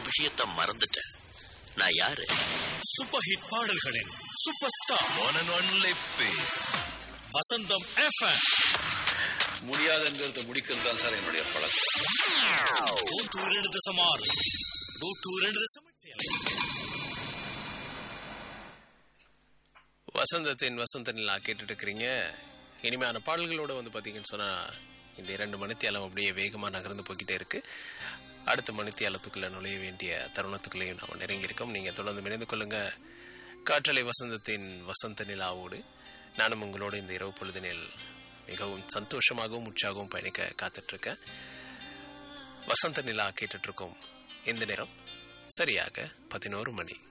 விஷயத்த மறந்துட்டேன் நான் யாரு சூப்பர் ஹிட் பாடல்களின் super star one and only face Vasantham FM முடியாதுங்கிறத முடிக்கிறது தான் சார் என்னுடைய பழக்கம் நூற்று இரண்டு தசம் ஆறு நூற்று இரண்டு தசம் எட்டு எல்லை. வசந்தத்தின் வசந்த நிலா கேட்டுட்டு இருக்கிறீங்க இனிமையான பாடல்களோட வந்து பார்த்தீங்கன்னு சொன்னால் இந்த இரண்டு மணித்தியாலம் அப்படியே வேகமாக நகர்ந்து போய்கிட்டே இருக்கு அடுத்த மணித்தியாலத்துக்குள்ள நுழைய வேண்டிய தருணத்துக்குள்ளேயும் நாம் நெருங்கியிருக்கோம் நீங்கள் தொடர்ந்து இணைந்து கொள்ளுங்க காற்றலை வசந்தத்தின் வசந்த நிலாவோடு நானும் உங்களோட இந்த இரவு பொழுதினில் மிகவும் சந்தோஷமாகவும் உற்சாகവും பயணிக்க காத்துட்ருக்கேன் வசந்த நிலா கேட்டுட்ருக்கோம் இந்த நேரம் சரியாக பதினோரு மணி